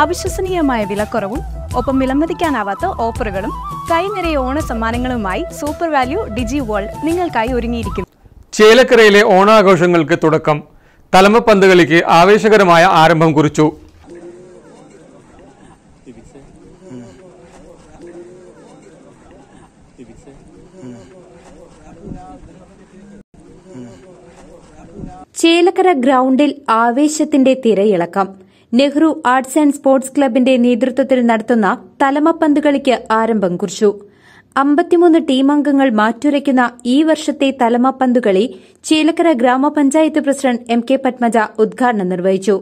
അവിശ്വസനീയമായ വിലക്കുറവും ഒപ്പം വിലമതിക്കാനാവാത്ത ഓഫറുകളും കൈനിറയ ഓണ സമ്മാനങ്ങളുമായി സൂപ്പർ വാല്യൂ ഡിജി വേൾഡ് നിങ്ങൾക്കായി ഒരുങ്ങിയിരിക്കുന്നു ചേലക്കരയിലെ ഓണാഘോഷങ്ങൾക്ക് തുടക്കം തലമപ്പന്ത് കളിക്ക് ആവേശകരമായ ആരംഭം കുറിച്ചു ചേലക്കര ഗ്രൗണ്ടിൽ ആവേശത്തിന്റെ തിരയിളക്കം നെഹ്റു ആർട്സ് ആൻഡ് സ്പോർട്സ് ക്ലബിന്റെ നേതൃത്വത്തിൽ നടത്തുന്ന തലമപ്പന്ത് കളിക്ക് ആരംഭം കുറിച്ചു അമ്പത്തിമൂന്ന് ടീമംഗങ്ങൾ മാറ്റുരയ്ക്കുന്ന ഈ വർഷത്തെ തലമപ്പന്തുകളി ചേലക്കര ഗ്രാമപഞ്ചായത്ത് പ്രസിഡന്റ് എം കെ പത്മജ ഉദ്ഘാടനം നിർവഹിച്ചു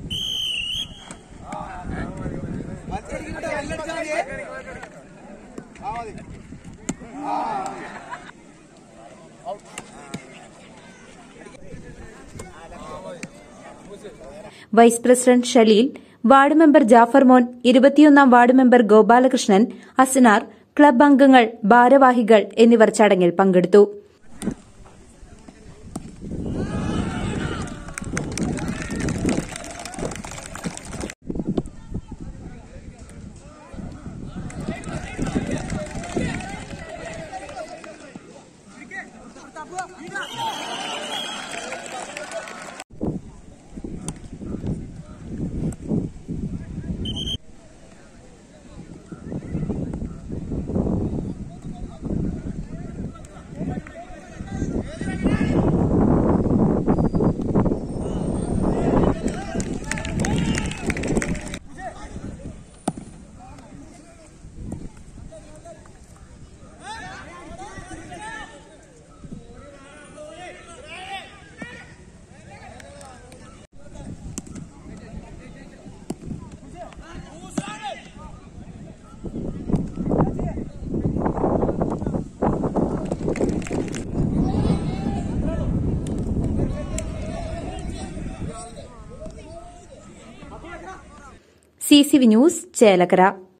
vice president Shaleel ward member Jafar മോൻ ഇരുപത്തിയൊന്നാം ward member Gopalakrishnan Asnar club അംഗങ്ങൾ ഭാരവാഹികൾ എന്നിവർ ചടങ്ങിൽ പങ്കെടുത്തു C C V news Chelakkara